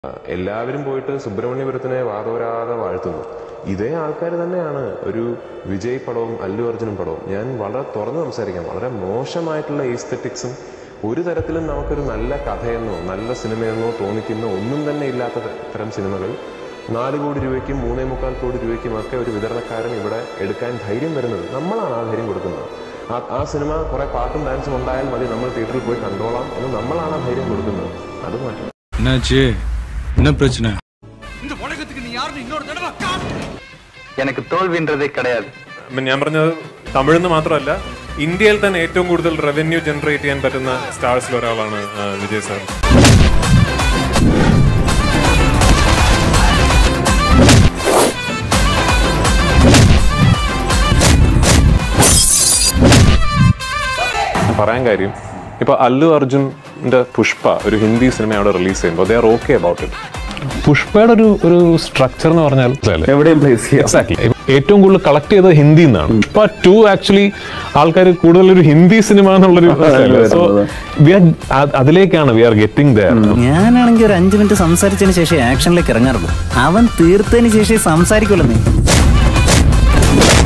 എല്ലാവരും പോയിട്ട് സുബ്രഹ്മണ്യപുരത്തിനെ വാതോരാതെ വാഴ്ത്തുന്നു ഇതേ ആൾക്കാർ തന്നെയാണ് ഒരു വിജയ് പടവും അല്ലു അർജുനും പടവും ഞാൻ വളരെ തുറന്ന് സംസാരിക്കാം വളരെ മോശമായിട്ടുള്ള ഈസ്തറ്റിക്സും ഒരു തരത്തിലും നമുക്കൊരു നല്ല കഥയെന്നോ നല്ല സിനിമയെന്നോ തോന്നിക്കുന്ന ഒന്നും തന്നെ ഇല്ലാത്ത ത- തരം സിനിമകൾ നാല് കോടി രൂപയ്ക്കും മൂന്നേ മുക്കാൽ കോടി രൂപയ്ക്കും ഒക്കെ ഒരു വിതരണക്കാരൻ ഇവിടെ എടുക്കാൻ ധൈര്യം വരുന്നത് നമ്മളാണ് ആ ധൈര്യം കൊടുക്കുന്നത് ആ ആ സിനിമ കുറെ പാട്ടും ഡാൻസും ഉണ്ടായാൽ മതി നമ്മൾ തിയേറ്ററിൽ പോയി കണ്ടോളാം എന്ന് നമ്മളാണ് ആ ധൈര്യം കൊടുക്കുന്നത് അത് മാറ്റണം என்னாச்சு என்ன பிரச்சனை எனக்கு தோல்வின்றதே கிடையாது ഇപ്പം ഞാൻ പറഞ്ഞത് തമിഴിൽ നിന്ന് മാത്രമല്ല ഇന്ത്യയിൽ തന്നെ ഏറ്റവും കൂടുതൽ റവന്യൂ ജനറേറ്റ് ചെയ്യാൻ പറ്റുന്ന സ്റ്റാർസിൽ ഒരാളാണ് ആ, വിജയ് സാർ പറയാൻ കാര്യം ഇപ്പൊ അല്ലു അർജുന്റെ പുഷ്പ ഒരു ഹിന്ദി സിനിമ അവിടെ റിലീസ് ചെയ്യുമ്പോൾ they are okay about it പുഷ്പയുടെ ഒരു ഒരു സ്ട്രക്ചർ എന്ന് പറഞ്ഞാൽ എവിടെയും പ്ലേസ് ചെയ്യാം Exactly. ഏറ്റവും കൂടുതൽ കളക്ട് ചെയ്തത് ഹിന്ദി നിന്നാണ് പുഷ്പ ടു ആക്ച്വലി ആൾക്കാർ കൂടുതൽ ഒരു ഹിന്ദി സിനിമ എന്നുള്ളൊരു സോ വി ആർ അതിലേക്കാണ് വി ആർ ഗെറ്റിംഗ് ദയർ ഞാനാണെങ്കിൽ ഒരു അഞ്ചു മിനിറ്റ് സംസാരിച്ചതിന് ശേഷം ആക്ഷനിലേക്ക് ഇറങ്ങാറുള്ളൂ അവൻ തീർത്തതിന് ശേഷം സംസാരിക്കുള്ളൂ നീ